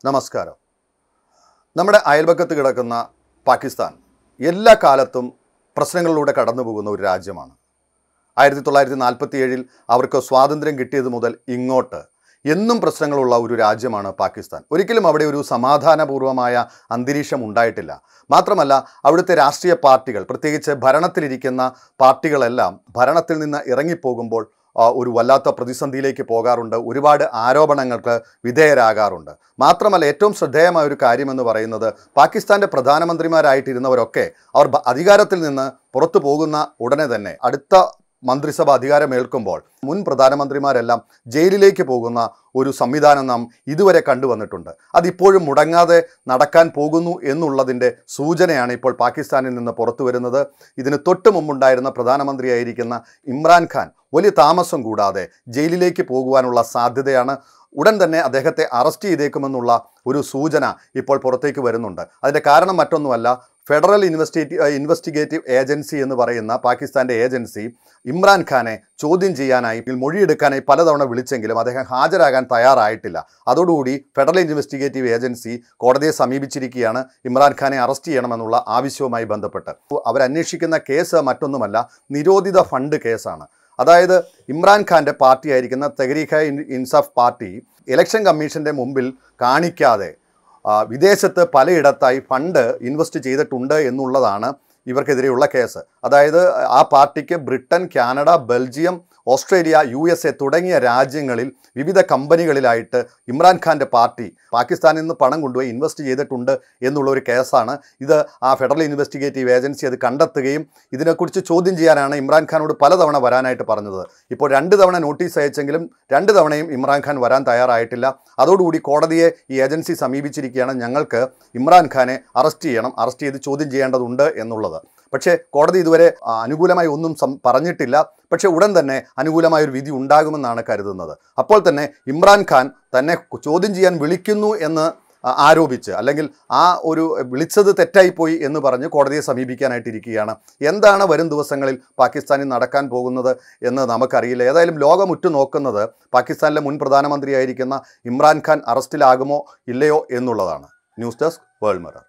നമസ്കാരം നമ്മുടെ അയൽപക്കത്ത് കിടക്കുന്ന പാകിസ്ഥാൻ എല്ലാ കാലത്തും പ്രശ്നങ്ങളിലൂടെ കടന്നു പോകുന്ന ഒരു രാജ്യമാണ് ആയിരത്തി തൊള്ളായിരത്തി നാൽപ്പത്തി ഏഴിൽ അവർക്ക് സ്വാതന്ത്ര്യം കിട്ടിയത് മുതൽ ഇങ്ങോട്ട് എന്നും പ്രശ്നങ്ങളുള്ള ഒരു രാജ്യമാണ് പാകിസ്ഥാൻ ഒരിക്കലും അവിടെ ഒരു സമാധാനപൂർവമായ അന്തരീക്ഷം ഉണ്ടായിട്ടില്ല മാത്രമല്ല അവിടുത്തെ രാഷ്ട്രീയ പാർട്ടികൾ പ്രത്യേകിച്ച് ഭരണത്തിലിരിക്കുന്ന പാർട്ടികളെല്ലാം ഭരണത്തിൽ നിന്ന് ഇറങ്ങിപ്പോകുമ്പോൾ ആ, ഒരു വല്ലാത്ത പ്രതിസന്ധിയിലേക്ക് പോകാറുണ്ട് ഒരുപാട് ആരോപണങ്ങൾക്ക് വിധേയരാകാറുണ്ട് മാത്രമല്ല ഏറ്റവും ശ്രദ്ധേയമായ ഒരു കാര്യമെന്ന് പറയുന്നത് പാകിസ്ഥാൻ്റെ പ്രധാനമന്ത്രിമാരായിട്ടിരുന്നവരൊക്കെ അവർ ഭ- അധികാരത്തിൽ നിന്ന് പുറത്തു പോകുന്ന ഉടനെ തന്നെ അടുത്ത മന്ത്രിസഭ അധികാരമേൽക്കുമ്പോൾ മുൻ പ്രധാനമന്ത്രിമാരെല്ലാം ജയിലിലേക്ക് പോകുന്ന ഒരു സംവിധാനം നാം ഇതുവരെ കണ്ടുവന്നിട്ടുണ്ട് അതിപ്പോഴും മുടങ്ങാതെ നടക്കാൻ പോകുന്നു എന്നുള്ളതിൻ്റെ സൂചനയാണ് ഇപ്പോൾ പാകിസ്ഥാനിൽ നിന്ന് പുറത്തു വരുന്നത് ഇതിന് തൊട്ട് മുമ്പുണ്ടായിരുന്ന പ്രധാനമന്ത്രിയായിരിക്കുന്ന ഇമ്രാൻഖാൻ വലിയ താമസം കൂടാതെ ജയിലിലേക്ക് പോകുവാനുള്ള സാധ്യതയാണ് ഉടൻ തന്നെ അദ്ദേഹത്തെ അറസ്റ്റ് ചെയ്തേക്കുമെന്നുള്ള ഒരു സൂചന ഇപ്പോൾ പുറത്തേക്ക് വരുന്നുണ്ട് അതിൻ്റെ കാരണം മറ്റൊന്നുമല്ല ഫെഡറൽ ഇൻവെസ്റ്റിഗേറ്റീവ് ഇൻവെസ്റ്റിഗേറ്റീവ് ഏജൻസി എന്ന് പറയുന്ന പാകിസ്ഥാൻ്റെ ഏജൻസി ഇമ്രാൻഖാനെ ചോദ്യം ചെയ്യാനായി ഇതിൽ മൊഴിയെടുക്കാനായി പലതവണ വിളിച്ചെങ്കിലും അദ്ദേഹം ഹാജരാകാൻ തയ്യാറായിട്ടില്ല അതോടുകൂടി ഫെഡറൽ ഇൻവെസ്റ്റിഗേറ്റീവ് ഏജൻസി കോടതിയെ സമീപിച്ചിരിക്കുകയാണ് ഇമ്രാൻഖാനെ അറസ്റ്റ് ചെയ്യണമെന്നുള്ള ആവശ്യവുമായി ബന്ധപ്പെട്ട് അവരന്വേഷിക്കുന്ന കേസ് മറ്റൊന്നുമല്ല നിരോധിത ഫണ്ട് കേസാണ് അതായത് ഇമ്രാൻഖാൻ്റെ പാർട്ടിയായിരിക്കുന്ന തെഹരീഖ ഇൻ- ഇൻസാഫ് പാർട്ടി ഇലക്ഷൻ കമ്മീഷൻ്റെ മുമ്പിൽ കാണിക്കാതെ ആ, വിദേശത്ത് പലയിടത്തായി ഫണ്ട് ഇൻവെസ്റ്റ് ചെയ്തിട്ടുണ്ട് എന്നുള്ളതാണ് ഇവർക്കെതിരെയുള്ള കേസ് അതായത് ആ പാർട്ടിക്ക് Britain Canada Belgium Australia U S A തുടങ്ങിയ രാജ്യങ്ങളിൽ വിവിധ കമ്പനികളിലായിട്ട് ഇമ്രാൻഖാൻ്റെ പാർട്ടി പാകിസ്ഥാനിൽ നിന്ന് പണം കൊണ്ടുപോയി ഇൻവെസ്റ്റ് ചെയ്തിട്ടുണ്ട് എന്നുള്ള ഒരു കേസാണ് ഇത് ആ ഫെഡറൽ ഇൻവെസ്റ്റിഗേറ്റീവ് ഏജൻസി അത് കണ്ടെത്തുകയും ഇതിനെക്കുറിച്ച് ചോദ്യം ചെയ്യാനാണ് ഇമ്രാൻഖാനോട് പലതവണ വരാനായിട്ട് പറഞ്ഞത് ഇപ്പോൾ രണ്ട് തവണ നോട്ടീസ് അയച്ചെങ്കിലും രണ്ട് തവണയും ഇമ്രാൻഖാൻ വരാൻ തയ്യാറായിട്ടില്ല അതോടുകൂടി കോടതിയെ ഈ ഏജൻസി സമീപിച്ചിരിക്കുകയാണ് ഞങ്ങൾക്ക് ഇമ്രാൻഖാനെ അറസ്റ്റ് ചെയ്യണം അറസ്റ്റ് ചെയ്ത് ചോദ്യം ചെയ്യേണ്ടതുണ്ട് എന്നുള്ളത് പക്ഷേ കോടതി ഇതുവരെ ആ, അനുകൂലമായി ഒന്നും സം- പറഞ്ഞിട്ടില്ല പക്ഷേ ഉടൻ തന്നെ അനുകൂലമായ ഒരു വിധി ഉണ്ടാകുമെന്നാണ് കരുതുന്നത് അപ്പോൾ തന്നെ ഇമ്രാൻഖാൻ തന്നെ ചോദ്യം ചെയ്യാൻ വിളിക്കുന്നു എന്ന് ആ, ആരോപിച്ച് അല്ലെങ്കിൽ ആ ഒരു വിളിച്ചത് തെറ്റായിപ്പോയി എന്ന് പറഞ്ഞ് കോടതിയെ സമീപിക്കാനായിട്ടിരിക്കുകയാണ് എന്താണ് വരും ദിവസങ്ങളിൽ പാകിസ്ഥാനിൽ നടക്കാൻ പോകുന്നത് എന്ന് നമുക്കറിയില്ല ഏതായാലും ലോകം ഉറ്റുനോക്കുന്നത് പാകിസ്ഥാനിലെ മുൻ പ്രധാനമന്ത്രിയായിരിക്കുന്ന ഇമ്രാൻഖാൻ അറസ്റ്റിലാകുമോ ഇല്ലയോ എന്നുള്ളതാണ് ന്യൂസ് ഡെസ്ക് വേൾഡ് മിറർ